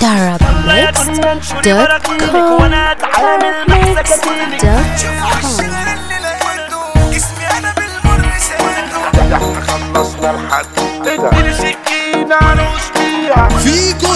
arabmix.com وانا اتعامل مع سكاكينك arabmix.com احنا خلصنا الحد اديني سكينة عروس بيها فيجو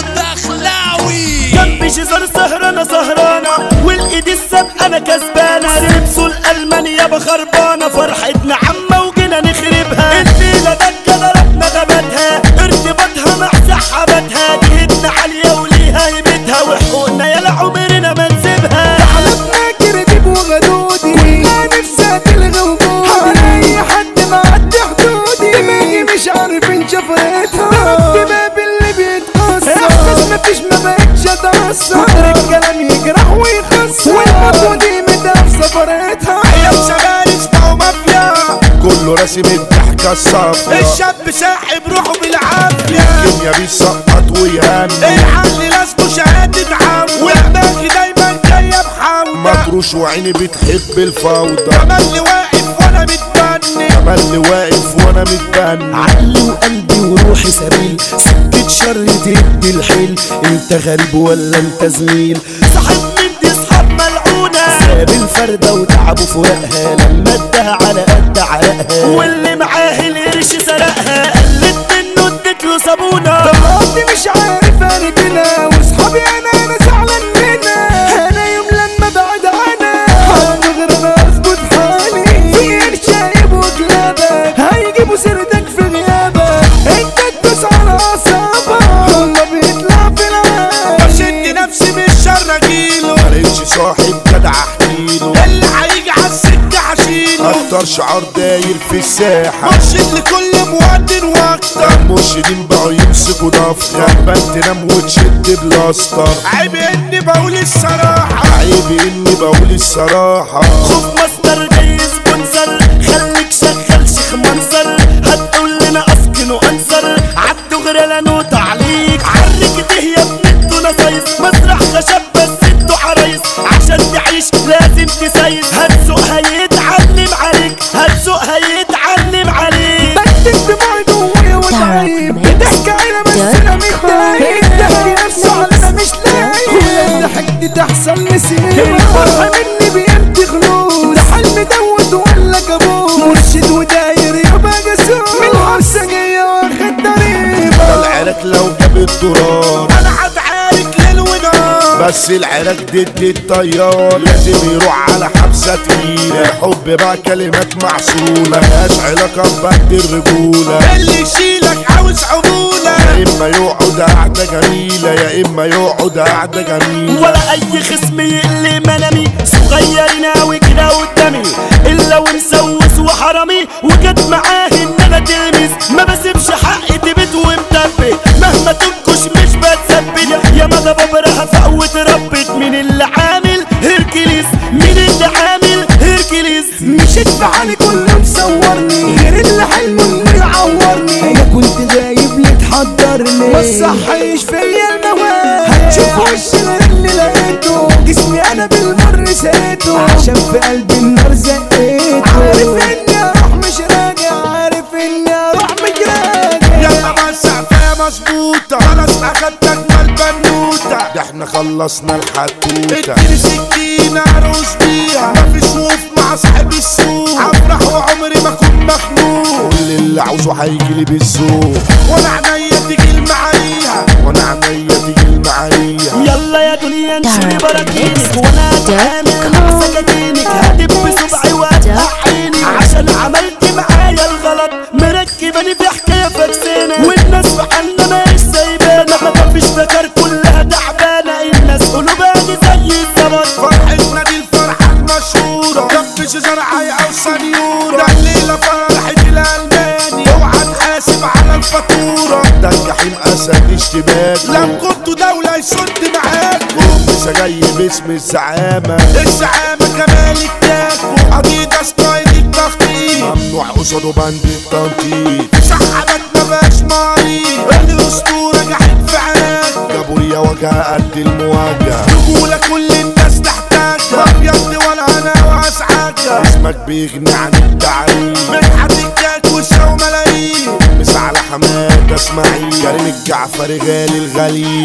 الدخلاوي جنبي شجر سهرانة سهرانة والايد السابقة انا كسبانة لبسوا الالمانيا بخربانة فرحتنا عامة وجينا نخربها الليلة دكة ضربنا غاباتها ارتباطها مع سحاباتها جهتنا عالية وليها هيبتها وحقوقنا يا عمرنا ما نسيبها حلفنا كركب وغدودي كلها نفسها تلغى وجودي على اي حد معدي حدودي دماغي مش عارفين شفرتها الدباب اللي بيتكسر احساس مفيش ما بقتش اتأثر كتر الكلام يجرح ويخسر والموت دي مدى في سفرتها يا شغال اسمعوا مافيا كله راسم الضحكة الصافية الشاب ساحب روحه بالعافية الدنيا بيسقط ويهني الحل لازمه شهادة عم ودماغي دايما جاية بحمدة مطروش وعيني بتحب الفوضى تملي واقف وانا متبني تملي واقف وانا متبني عقلي وقلبي وروحي سبيل سكة شر تدي الحيل انت غريب ولا انت زميل صاحب من دي اصحاب ملعونة ساب الفردة وتعبوا فراقها لما اداها على قد عرقها واللي معاه القرش سرقها قلت منه اديت له صابونة طلعتي مش عارف انا كده واصحابي انا انا زعلان منها انا يوم لما بعد عنها هتغير انا اظبط حالي في قرشايب وكلابك هيجيبوا سيرتك في غيابك انت تدوس على اعصابك والله بيطلع في العاب بشد نفسي من الشر اجيله ملقتش صاحب جدع احكيله اللي هيجي على السكة هشيله اكتر شعار داير في الساحة مرشد لكل مودن واكتر المرشدين بقوا يمسكوا ضفر غربان تنام وتشد بلاستر عيب اني بقول الصراحة عيب اني بقول الصراحة خوف مصدر جاي سبونسر خليك شغال شيخ منصر هتقول لنا اسكن وانصر عدوا غير لانو تعليق عرك ده يا ابن انتوا نصايص مسرح خشب بس انتوا عرايس عشان تعيش لازم تسيس هتسوق هيتعلم عليك هتسوق هيتعلم عليك بكتب دموعي جوايا وتعيب بتحكي على بس انا متضايق الضحك نفسه على انا مش لايق ولا الضحك دي تحصل نسيب الفرحة مني بيمتي خلود ده حلم دوت ولا كابوس مرشد وداير يبقى جاسوس من حبسة جاية واخد ضريبة ده العراك لو جاب الدولار انا هتعارك ليل ونهار بس العراك ضد الطيار لازم يروح على حبسة تقيلة الحب بقى كلمات معسولة ملهاش علاقة ببهد الرجولة اللي يشيلك عاوز عمولة يا اما يقعد قعدة جميلة يا اما يقعد قعدة جميلة ولا اي خصم يقلي منامي صغيرين اوي كده قدامي الا ومسوس وحرامي وجت معاه ان انا تلمس ما بسيبش حقي تبت ومثبت مهما تنكش مش بتثبت يا مدى ببرها فوق وتربت مين اللي عامل هيركليس مين اللي عامل هيركليس مشيت بعالي كله مصورني غير اللي حلمه انه يعورني انا كنت غايب ليه تحضرني ما تصحيش فيا المواد هتشوف وش اللي لقيته جسمي انا بالمر سيته عشان في قلبي النار زقيته عارف اني اروح مش راجع عارف اني اروح مش راجع يلا بس عفاية مظبوطة خلاص اخدت اجمل بنوتة ده احنا خلصنا الحتوتة اديني سكينة اروس بيها مفيش وقوف مع صاحب السوق افرح وعمري ما اكون مخنوق كل اللي عاوزه هيجيلي بالذوق وانا عينيا تيجي المعاليها وانا عينيا تيجي المعايا يلا يا دنيا انشري براكينك وانا اتعامل مع سكاكينك هدب بصبعي وافتح عيني عشان عملت معايا الغلط مركباني في حكايه فكسانه والناس في حالنا مش سايبانا ما فيش ذكر كلها تعبانه الناس قلوبها دي زي الزبط فرحتنا دي الفرحه المشهوره جنب شجرعي او سنيوره ده الليله فرحه الالماني اوعى تحاسب على الفاتوره ده الجحيم اسد اشتباك لم كنتوا دولة يسد معاكم لسه جاي باسم الزعامة الزعامة كمال التاكو اديداس ستايل التخطيط ممنوع قصاده بند التنطيط سحبت مبقاش مريض الاسطورة جحيم في عراك جابوا لي وجع قد المواجهة رجولة كل الناس تحتاجها ابيض ولا انا واسعاجها اسمك بيغني عن التعريف مدحت الكاك والشو ملايين مس على حماد اسماعيل كريم الجعفري غالي الغاليين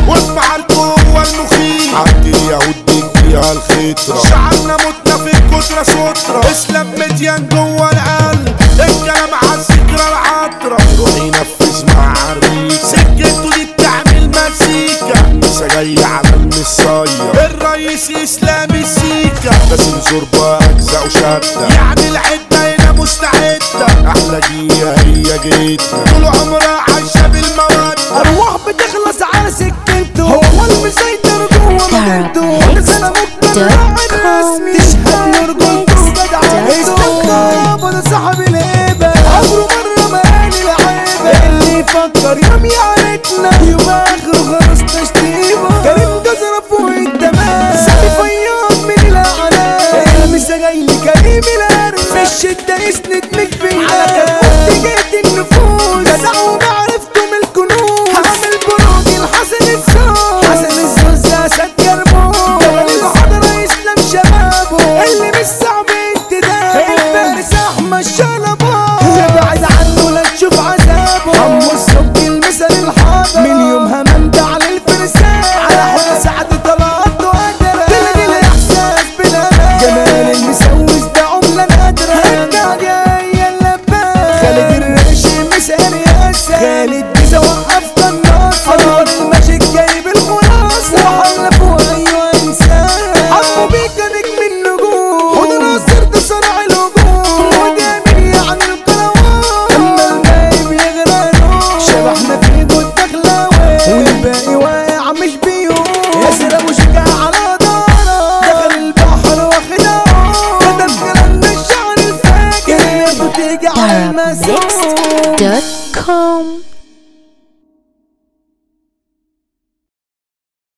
واسمع القوة المخيف عند اليهود بيديها الخطرة شعرنا متنا في الكترة سترة اسلام مديان جوه القلب الكلام على الذكرى العطرة يروح ينفذ مع عريس سكته دي بتعمل مزيكا لسه جاي على المصاية الرئيس اسلام السيكا لازم زربة اجزاء وشدة يعني العدة هنا مستعدة احلى جيه هي جيتنا طول عمرها عايشة بالمودة ارواح بتخلص على سكته هو المسيطر جوه مدينته سلام الراعي الرسمي تشهد لرجولته وجدعنته ابو ده صاحب الهيبه عمره مره ما قال العيبه اللي يفكر يوم يعرفنا يبقى اخره خلاص تشتيبه كريم جزره فوق التمام سامي فياض من الاعلام المسا جاي لي كريم الارض في الشده يسند مك بالله على كفوف جيت النفوس جدع ومعرفته من الكنوز عامل بروج الحسن الزوز حسن الزوز اسد كرموز جبل الحضره يسلم شبابه اللي مش صعب انتدابه الفارس احمد شلبه ابعد عنه لا تشوف عذابه عمو الصبح المثل الحاضر من